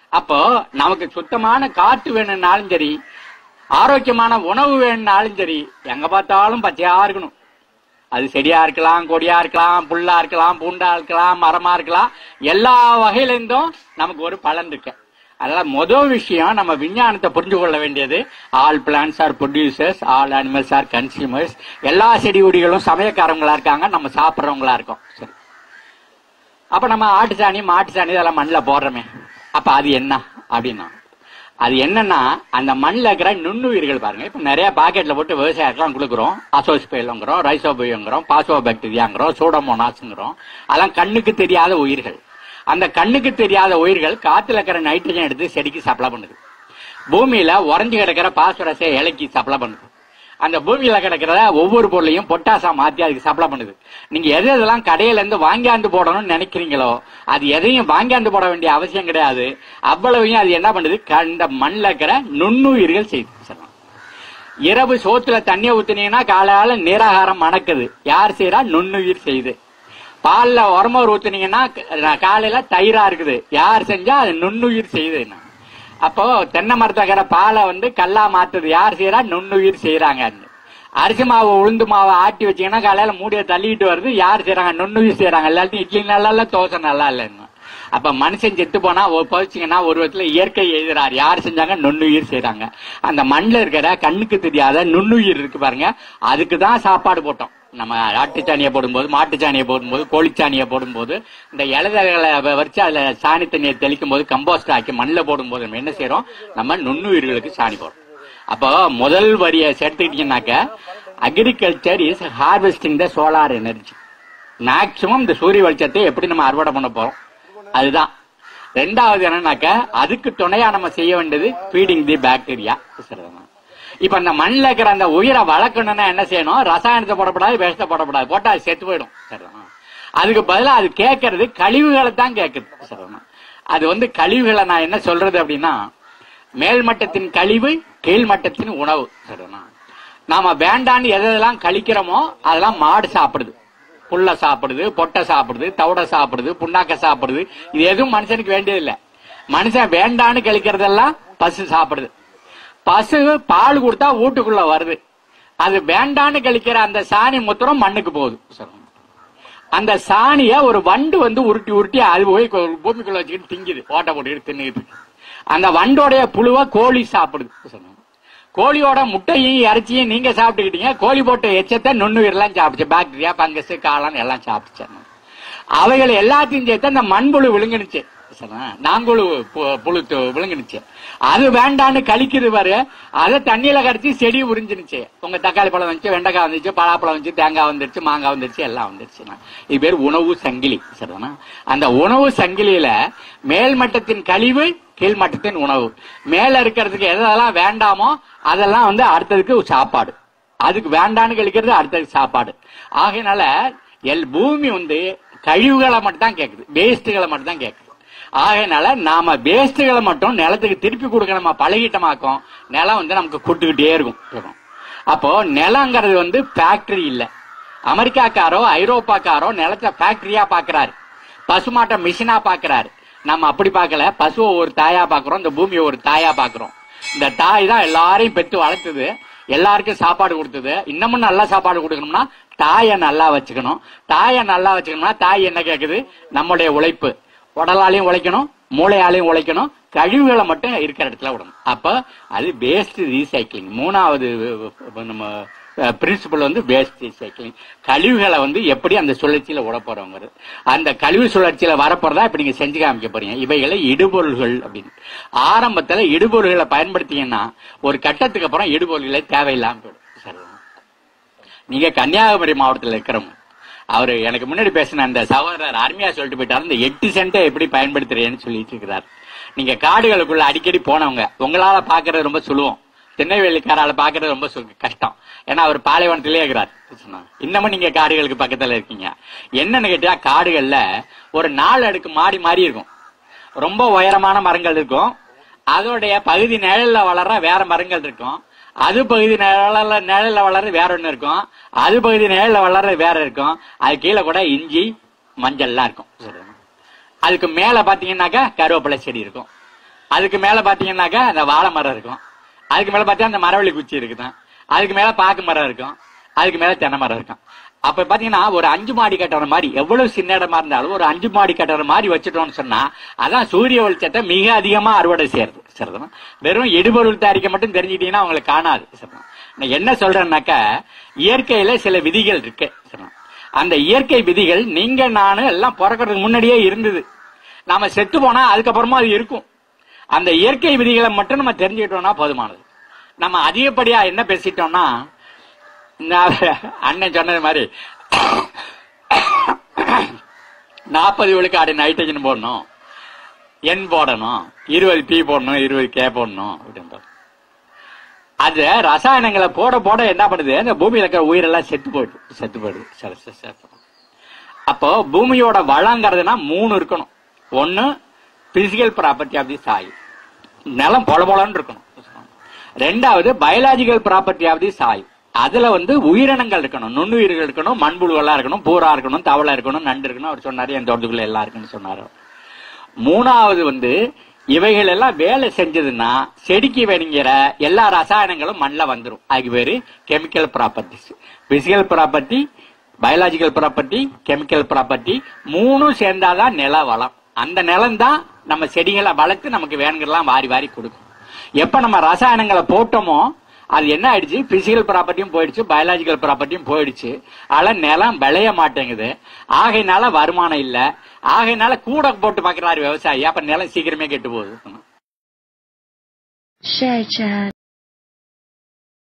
அப்போ நமக்கு சுத்தமான காற்று வேணும்னாலும் சரி ஆரோக்கியமான உணவு வேணும்னாலும் சரி எங்க பார்த்தாலும் பச்சையா இருக்கணும் அது செடியா இருக்கலாம் கொடியா இருக்கலாம் புல்லா இருக்கலாம் பூண்டா இருக்கலாம் மரமா இருக்கலாம் எல்லா வகையில இருந்தும் நமக்கு ஒரு பலன் இருக்கு அதனால முதல் விஷயம் நம்ம விஞ்ஞானத்தை புரிஞ்சு கொள்ள வேண்டியது all plants are producers all animals are consumers எல்லா செடி கொடிகளும் சமயக்காரங்களா இருக்காங்க நம்ம சாப்பிட்றவங்களா இருக்கோம் சரி அப்ப நம்ம ஆட்டு சாணி மாட்டு சாணி இதெல்லாம் மண்ணில் போடுறோமே அப்ப அது என்ன அப்படின்னா அது என்னன்னா அந்த மண்ணில் இருக்கிற நுண்ணுயிர்கள் பாருங்க இப்ப நிறைய பாக்கெட்ல போட்டு விவசாயத்துலாம் கொடுக்குறோம் அசோஸ்பெயிலுங்கிறோம் ரைசோபயோங்கிறோம் பாசோ பாக்டீரியாங்கிறோம் சூடமோனாஸுங்கிறோம் அதெல்லாம் கண்ணுக்கு தெரியாத உயிர்கள் அந்த கண்ணுக்கு தெரியாத உயிர்கள் காத்துல இருக்கிற நைட்ரஜன் எடுத்து செடிக்கு சப்ளை பண்ணுது பூமியில உறைஞ்சு கிடக்கிற பாஸ்பரஸை இலைக்கு சப்ளை பண்ணுது அந்த பூமியில கிடக்கிற ஒவ்வொரு பொருளையும் பொட்டாசா மாத்தி அதுக்கு சப்ளை பண்ணுது நீங்க எது எதெல்லாம் கடையில இருந்து வாங்கியாந்து போடணும்னு நினைக்கிறீங்களோ அது எதையும் வாங்கியாந்து போட வேண்டிய அவசியம் கிடையாது அவ்வளவையும் அது என்ன பண்ணுது க- இந்த மண்ணில் இருக்கிற நுண்ணுயிர்கள் செய்து சொல்லலாம் இரவு சோத்துல தண்ணியை ஊத்துனீங்கன்னா காலையால நீராகாரம் மணக்குது யார் செய்யறா நுண்ணுயிர் செய்யுது பால்ல உரமோர் ஊத்துனீங்கன்னா க- காலையில தயிரா இருக்குது யார் செஞ்சா அது நுண்ணுயிர் செய்யுது அப்போ தென்னை மரத்தக்கிற பாலை வந்து கல்லா மாத்துது யார் செய்யறா நுண்ணுயிர் செய்யறாங்க அரிசி மாவு உளுந்து மாவை ஆட்டி வச்சீங்கன்னா காலையில மூடிய தள்ளிட்டு வருது யார் செய்யறாங்க நுண்ணுயிர் செய்யறாங்க எல்லாத்தையும் இட்லி நல்லா இல்ல தோசை நல்லா இல்லைன்னு அப்ப மனுஷன் செத்து போனா ஒரு பவிச்சிங்கன்னா ஒரு விதத்துல இயற்கை எழுதுறாரு யார் செஞ்சாங்க நுண்ணுயிர் செய்றாங்க அந்த மண்ணில் இருக்கிற கண்ணுக்கு தெரியாத நுண்ணுயிர் இருக்கு பாருங்க அதுக்கு தான் சாப்பாடு போட்டோம் நம்ம ஆட்டுச்சாணியை போடும்போது மாட்டுச்சாணியை போடும்போது கோழிச்சாணியை போடும்போது இந்த இலைதழைகளை வ- வச்சு அதுல சாணி தண்ணியை தெளிக்கும் போது கம்போஸ்ட் ஆக்கி மண்ணில் போடும்போது நம்ம என்ன செய்றோம் நம்ம நுண்ணுயிர்களுக்கு சாணி போடுறோம் அப்போ முதல் வரியை சேர்த்துக்கிட்டீங்கன்னாக்க agriculture is harvesting the solar energy maximum இந்த சூரிய வெளிச்சத்தை எப்படி நம்ம அறுவடை பண்ண போறோம் அதுதான் ரெண்டாவது என்னன்னாக்க அதுக்கு துணையா நம்ம செய்ய வேண்டியது ஃபீடிங் தி பாக்டீரியா இப்ப அந்த மண்ணில் இருக்கிற அந்த உயிரை வளர்க்கணும்னா என்ன செய்யணும் ரசாயனத்தை போடக்கூடாது விஷத்தை போடக்கூடாது போட்டா அது செத்து போயிடும் சரிதானா அதுக்கு பதிலா அது கேட்கறது கழிவுகளை தான் கேட்குது சரிதானா அது வந்து கழிவுகளை நான் என்ன சொல்றது அப்படின்னா மேல்மட்டத்தின் கழிவு கீழ்மட்டத்தின் உணவு சரிதானா நாம வேண்டான்னு எதெல்லாம் கழிக்கிறோமோ அதெல்லாம் மாடு சாப்பிடுது புல்ல சாப்பிடுது பொட்டை சாப்பிடுது தவிட சாப்பிடுது புண்ணாக்க சாப்பிடுது இது எதுவும் மனுஷனுக்கு வேண்டியதில்லை மனுஷன் வேண்டான்னு கழிக்கிறதெல்லாம் பசு சாப்பிடுது பசு பால் கொடுத்தா வீட்டுக்குள்ள வருது அது வேண்டான்னு கழிக்கிற அந்த சாணி முத்திரம் மண்ணுக்கு போகுது சொல்லுங்க. அந்த சாணிய ஒரு வண்டு வந்து உருட்டி உருட்டி அது போய் கொ- பூமிக்குள்ள வச்சுக்கிட்டு திங்குது ஓட்டை போட்டுக்கிட்டு தின்னுக்கிட்டு இருக்கு. அந்த வண்டோடைய புழுவை கோழி சாப்பிடுது சொல்லுங்க. கோழியோட முட்டையும் இறைச்சியும் நீங்க சாப்பிட்டுக்கிட்டீங்க கோழி போட்ட எச்சத்தை நுண்ணுயிரெல்லாம் சாப்பிடுச்சு பாக்டீரியா பங்கஸ் காளான் எல்லாம் சாப்பிடுச்சு அவைகள் எல்லாத்தையும் சேர்த்து அந்த மண்புழு விழுங்குனுச்சு சரியா? நாங்குழு பு- புழு து- விழுங்குனுச்சு அது வேண்டான்னு கழிக்குது பாரு அதை தண்ணியில கரைச்சி செடி உறிஞ்சினுச்சு உங்க தக்காளி பழம் வந்துச்சு வெண்டைக்காய் வந்துச்சு பலாப்பழம் வந்துச்சு தேங்காய் வந்துருச்சு மாங்காய் வந்துருச்சு எல்லாம் வந்துருச்சுன்னா இது பேர் உணவு சங்கிலி சரிதானா அந்த உணவு சங்கிலியில மேல்மட்டத்தின் கழிவு கீழ்மட்டத்தின் உணவு மேல இருக்கிறதுக்கு எதெல்லாம் வேண்டாமோ அதெல்லாம் வந்து அடுத்ததுக்கு சாப்பாடு அதுக்கு வேண்டான்னு கழிக்கிறது அடுத்ததுக்கு சாப்பாடு ஆகையினால எல் பூமி வந்து கழிவுகளை மட்டும் தான் கேக்குது வேஸ்ட்டுகளை மட்டும் தான் கேக்குது ஆகையினால நாம வேஸ்ட்டுகளை மட்டும் நிலத்துக்கு திருப்பி கொடுக்க நம்ம பழகிட்டமாக்கோம் நிலம் வந்து நமக்கு கூட்டுக்கிட்டே இருக்கும் இருக்கும். அப்போ நிலங்கிறது வந்து ஃபேக்டரி இல்ல அமெரிக்காக்காரோ ஐரோப்பாக்காரோ நிலத்தை ஃபேக்டரியா பாக்குறாரு பசுமாட்டை மிஷினா பாக்குறாரு நம்ம அப்படி பார்க்கல பசுவை ஒரு தாயா பாக்குறோம் இந்த பூமியை ஒரு தாயா பாக்குறோம் இந்த தாய் தான் எல்லாரையும் பெற்று வளர்த்தது எல்லாருக்கும் சாப்பாடு கொடுத்தது இன்னமும் நல்லா சாப்பாடு கொடுக்கணும்னா தாயை நல்லா வச்சுக்கணும் தாயை நல்லா வச்சுக்கணும்னா தாய் என்ன கேக்குது நம்முடைய உழைப்பு உடலாலையும் உழைக்கணும் மூளையாலையும் உழைக்கணும் கழிவுகளை மட்டும் இருக்கிற இடத்துல விடணும் அப்ப அது வேஸ்ட் ரீசைக்கிளிங் மூணாவது அஹ், நம்ம பிரின்சிபல் வந்து வேஸ்ட் ரீசைக்கிளிங் கழிவுகளை வந்து எப்படி அந்த சுழற்சியில விட போறோங்கிறது அந்த கழிவு சுழற்சியில வரப்போறதா இப்ப நீங்க செஞ்சு காமிக்க போறீங்க இவைகளை இடுபொருள்கள் அப்படின்னு ஆரம்பத்துல இடுபொருள்களை பயன்படுத்தீங்கன்னா ஒரு கட்டத்துக்கு அப்புறம் இடுபொருள்களை தேவையில்லாம போயிடும் சரிதான் நீங்க கன்னியாகுமரி மாவட்டத்தில் இருக்கிறவங்க அவரு எனக்கு முன்னாடி பேசின அந்த சகோதரர் அருமையா சொல்லிட்டு போயிட்டாரு இந்த எட்டு சென்ட்டை எப்படி பயன்படுத்துறேன்னு சொல்லிட்டு இருக்கிறார் நீங்க காடுகளுக்குள்ள அடிக்கடி போனவங்க உங்களால பாக்குறது ரொம்ப சுலுவம் திருநெல்வேலிக்காரால பாக்குறது ரொம்ப சு- கஷ்டம் ஏன்னா அவர் பாலைவனத்திலே இருக்கிறார் சொன்னாங்க. இன்னமும் நீங்க காடுகளுக்கு பக்கத்துல இருக்கீங்க என்னன்னு கேட்டா காடுகள்ல ஒரு நாலு அடுக்கு மாடி மாதிரி இருக்கும் ரொம்ப உயரமான மரங்கள் இருக்கும் அதோடைய பகுதி நிழல்ல வளர்ற வேற மரங்கள் இருக்கும் அது பகுதி நிழல்ல நிழல்ல வளர்ற வேற ஒண்ணு இருக்கும் அது பகுதி நிழல்ல வளர்ற வேற இருக்கும் அது கீழே கூட இஞ்சி மஞ்சள்லாம் இருக்கும் அதுக்கு மேல பாத்தீங்கன்னாக்கா கருவேப்பிலை செடி இருக்கும் அதுக்கு மேல பாத்தீங்கன்னாக்கா அந்த வாழை மரம் இருக்கும் அதுக்கு மேல பார்த்தா அந்த மரவள்ளி குச்சி இருக்குதான் அதுக்கு மேல பாக்கு மரம் இருக்கும் அதுக்கு மேல தென்னை மரம் இருக்கும் அப்ப பாத்தீங்கன்னா ஒரு அஞ்சு மாடி கட்டடம் மாதிரி எவ்வளவு சின்ன இடமா இருந்தாலும் ஒரு அஞ்சு மாடி கட்டடம் மாதிரி வச்சுட்டோம்னு சொன்னா அதான் சூரிய வெளிச்சத்தை மிக அதிகமா அறுவடை செய்யறது சரிதான் வெறும் இடுபொருள் தயாரிக்க மட்டும் தெரிஞ்சுக்கிட்டீங்கன்னா அவங்களுக்கு காணாது சரிதான் நான் என்ன சொல்றேன்னாக்கா இயற்கையில சில விதிகள் இருக்கு சரிதான் அந்த இயற்கை விதிகள் நீங்க நானு எல்லாம் பிறக்கிறதுக்கு முன்னாடியே இருந்தது நாம செத்து போனா அதுக்கப்புறமா அது இருக்கும் அந்த இயற்கை விதிகளை மட்டும் நம்ம தெரிஞ்சுக்கிட்டோம்னா போதுமானது நம்ம அதிகப்படியா என்ன பேசிட்டோம்னா நான் அண்ணன் சொன்னது மாதிரி நாற்பது விழுக்காடு நைட்ரஜன் போடணும் என் போடணும் இருபது பி போடணும் இருபது கே போடணும் அப்படின்றது அது ரசாயனங்களை போட போட என்ன பண்ணுது அந்த பூமியில இருக்கிற உயிரெல்லாம் செத்து போயிடுது செத்து போயிடுது சில சில- சில- அப்போ பூமியோட வளங்கிறதுனா மூணு இருக்கணும் ஒன்னு physical property of the soil நிலம் பொல பொலன்னு இருக்கணும் ரெண்டாவது biological property of the soil அதுல வந்து உயிரினங்கள் இருக்கணும் நுண்ணுயிர்கள் இருக்கணும் மண்புழுவெல்லாம் இருக்கணும் பூரா இருக்கணும் தவளை இருக்கணும் நண்டு இருக்கணும் அவர் சொன்னாரு என் தோட்டத்துக்குள்ள எல்லாம் இருக்குன்னு சொன்னாரு மூணாவது வந்து இவைகள் எல்லாம் வேலை செஞ்சதுன்னா செடிக்கு வேணுங்கிற எல்லா ரசாயனங்களும் மண்ணில் வந்துடும் அதுக்கு பேரு chemical properties physical property biological property chemical property மூணும் சேர்ந்தாதான் நில வளம் அந்த நிலம் தான் நம்ம செடிகளை வளர்த்து நமக்கு வேணுங்கிறலாம் வாரி வாரி கொடுக்கும் எப்ப நம்ம ரசாயனங்களை போட்டோமோ அது என்ன ஆயிடுச்சு பிசிக்கல் ப்ராப்பர்ட்டியும் போயிடுச்சு பயாலஜிக்கல் ப்ராப்பர்ட்டியும் போயிடுச்சு ஆனா நிலம் விளைய மாட்டேங்குது ஆகையினால வருமானம் இல்ல ஆகையினால கூட போட்டு பாக்குறாரு விவசாயி அப்ப நிலம் சீக்கிரமே கெட்டு போகுது Share chat.